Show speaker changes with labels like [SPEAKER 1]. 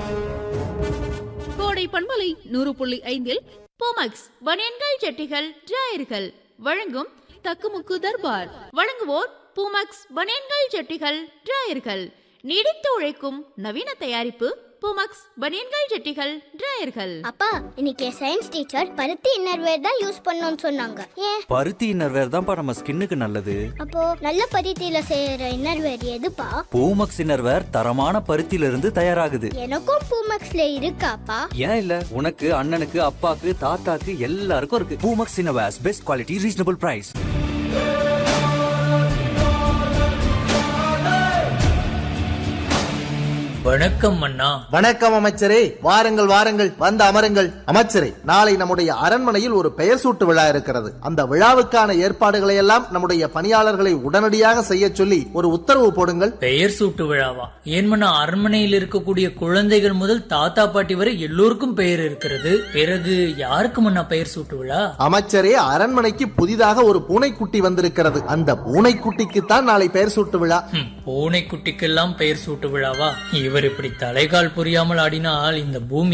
[SPEAKER 1] கோடை பண்பலை நூறு புள்ளி ஐந்தில் போமக்ஸ் பனியன்கள் ஜட்டிகள் டிராயர்கள் வழங்கும் தக்குமுக்கு தர்பார் வழங்குவோர் பூமக்ஸ் பனியன்கள் ஜட்டிகள் டிராயர்கள் நீடித்து உழைக்கும் நவீன தயாரிப்பு பூமக்ஸ் பனியன்கள் ஜட்டிகள் டிராயர்கள்
[SPEAKER 2] அப்பா இன்னைக்கு சயின்ஸ் டீச்சர் பருத்தி இன்னர்வேர் தான் யூஸ் பண்ணணும்னு சொன்னாங்க ஏன்
[SPEAKER 3] பருத்தி இன்னர்வேர் தான்ப்பா நம்ம ஸ்கின்னுக்கு நல்லது
[SPEAKER 2] அப்போ நல்ல பருத்தியில செய்யற இன்னர்வேர் எதுப்பா
[SPEAKER 3] பூமக்ஸ் இன்னர்வேர் தரமான பருத்தியில இருந்து தயாராகுது
[SPEAKER 2] எனக்கும் பூமக்ஸ்ல இருக்காப்பா
[SPEAKER 3] ஏன் இல்ல உனக்கு அண்ணனுக்கு அப்பாக்கு தாத்தாக்கு எல்லாருக்கும் இருக்கு Poomex innerwears best quality reasonable price
[SPEAKER 4] வணக்கம் அண்ணா
[SPEAKER 5] வணக்கம் அமைச்சரே வாருங்கள் வாருங்கள் வந்து அமருங்கள் அமைச்சரே நாளை நம்முடைய அரண்மனையில் ஒரு பெயர் சூட்டு விழா இருக்கிறது அந்த விழாவுக்கான ஏற்பாடுகளை எல்லாம் நம்முடைய பணியாளர்களை உடனடியாக செய்ய சொல்லி ஒரு உத்தரவு போடுங்கள்
[SPEAKER 4] பெயர் சூட்டு விழாவா ஏன் மன்னா அரண்மனையில் இருக்கக்கூடிய குழந்தைகள் முதல் தாத்தா பாட்டி வரை எல்லோருக்கும் பெயர் இருக்கிறது பிறகு யாருக்கு மன்னா பெயர் சூட்டு விழா
[SPEAKER 5] அமைச்சரே அரண்மனைக்கு புதிதாக ஒரு பூனைக்குட்டி வந்திருக்கிறது அந்த பூனைக்குட்டிக்கு தான் நாளை பெயர் சூட்டு விழா
[SPEAKER 4] ஹம், பூனைக்குட்டிக்கெல்லாம் பெயர் சூட்டு விழாவா இவர் இப்படி தலைகால் புரியாமல் ஆடினால் இந்த பூமி